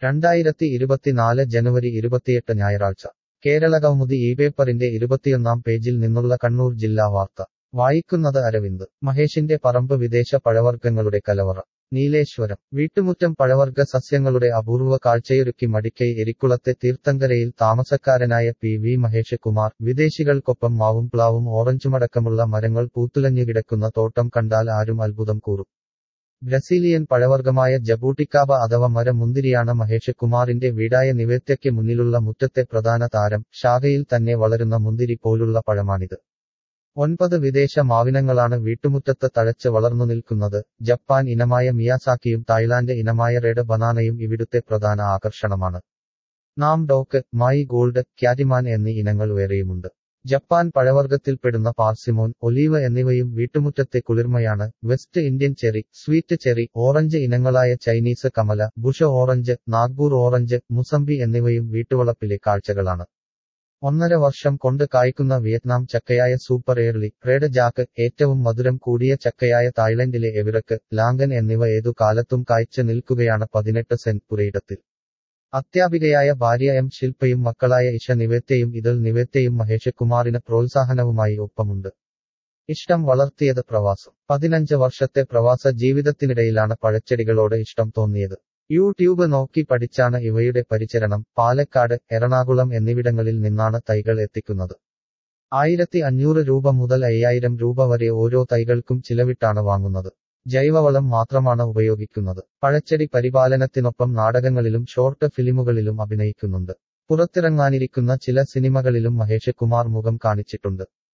രണ്ടായിരത്തി ഇരുപത്തിനാല് ജനുവരി ഇരുപത്തിയെട്ട് ഞായറാഴ്ച കേരള കൗമുദി ഈ പേപ്പറിന്റെ ഇരുപത്തിയൊന്നാം പേജിൽ നിന്നുള്ള കണ്ണൂർ ജില്ലാ വാർത്ത വായിക്കുന്നത് അരവിന്ദ് മഹേഷിന്റെ പറമ്പ് വിദേശ പഴവർഗ്ഗങ്ങളുടെ കലവറ നീലേശ്വരം വീട്ടുമുറ്റം പഴവർഗ്ഗ സസ്യങ്ങളുടെ അപൂർവ കാഴ്ചയൊരുക്കി മടിക്കൈ എരിക്കുളത്തെ തീർത്ഥങ്കരയിൽ താമസക്കാരനായ പി വി മഹേഷ് കുമാർ വിദേശികൾക്കൊപ്പം മാവും പ്ലാവും ഓറഞ്ചുമടക്കമുള്ള മരങ്ങൾ പൂത്തുലഞ്ഞു കിടക്കുന്ന തോട്ടം കണ്ടാൽ ആരും അത്ഭുതം കൂറും ബ്രസീലിയൻ പഴവർഗ്ഗമായ ജബൂട്ടിക്കാബ അഥവാ മരമുന്തിരിയാണ് മഹേഷ് കുമാറിന്റെ വീടായ നിവേത്യയ്ക്ക് മുന്നിലുള്ള മുറ്റത്തെ പ്രധാന താരം ശാഖയിൽ തന്നെ വളരുന്ന മുന്തിരി പോലുള്ള പഴമാണിത് ഒൻപത് വിദേശ മാവിനങ്ങളാണ് വീട്ടുമുറ്റത്ത് തഴച്ച് വളർന്നു നിൽക്കുന്നത് ജപ്പാൻ ഇനമായ മിയാസാക്കിയും തായ്ലാന്റ് ഇനമായ റെഡ് ബനാനയും ഇവിടുത്തെ പ്രധാന ആകർഷണമാണ് നാം ഡോക്ക് മായി ഗോൾഡ് ക്യാറ്റിമാൻ എന്നീ ഇനങ്ങൾ വേറെയുമുണ്ട് ജപ്പാൻ പഴവർഗ്ഗത്തിൽപ്പെടുന്ന പാർസിമോൻ ഒലീവ് എന്നിവയും വീട്ടുമുറ്റത്തെ കുളിർമയാണ് West Indian cherry sweet cherry orange ഇനങ്ങളായ ചൈനീസ് കമല ബുഷ ഓറഞ്ച് നാഗ്പൂർ ഓറഞ്ച് മുസംബി എന്നിവയും വീട്ടുവളപ്പിലെ കാഴ്ചകളാണ് ഒന്നര വർഷം കൊണ്ട് കായ്ക്കുന്ന വിയറ്റ്നാം ചക്കയായ സൂപ്പർ എയർലി റെഡ് ജാക്ക് ഏറ്റവും മധുരം കൂടിയ ചക്കയായ തായ്ലൻഡിലെ എവിറക്ക് ലാങ്കൻ എന്നിവ ഏതു കാലത്തും കായ്ച്ചു നിൽക്കുകയാണ് പതിനെട്ട് സെന്റ് പുരയിടത്തിൽ അധ്യാപികയായ ഭാര്യ എം ശില്പയും മക്കളായ ഇഷ നിവേത്യയും ഇതൾ നിവേത്യയും മഹേഷ് കുമാറിന് പ്രോത്സാഹനവുമായി ഒപ്പമുണ്ട് ഇഷ്ടം വളർത്തിയത് പ്രവാസം പതിനഞ്ച് വർഷത്തെ പ്രവാസ ജീവിതത്തിനിടയിലാണ് പഴച്ചെടികളോട് ഇഷ്ടം തോന്നിയത് യൂട്യൂബ് നോക്കി പഠിച്ചാണ് ഇവയുടെ പരിചരണം പാലക്കാട് എറണാകുളം എന്നിവിടങ്ങളിൽ നിന്നാണ് തൈകൾ എത്തിക്കുന്നത് ആയിരത്തി അഞ്ഞൂറ് രൂപ മുതൽ അയ്യായിരം രൂപ വരെ ഓരോ തൈകൾക്കും ചിലവിട്ടാണ് വാങ്ങുന്നത് ജൈവവളം മാത്രമാണ് ഉപയോഗിക്കുന്നത് പഴച്ചെടി പരിപാലനത്തിനൊപ്പം നാടകങ്ങളിലും ഷോർട്ട് ഫിലിമുകളിലും അഭിനയിക്കുന്നുണ്ട് പുറത്തിറങ്ങാനിരിക്കുന്ന ചില സിനിമകളിലും മഹേഷ് കുമാർ മുഖം കാണിച്ചിട്ടുണ്ട്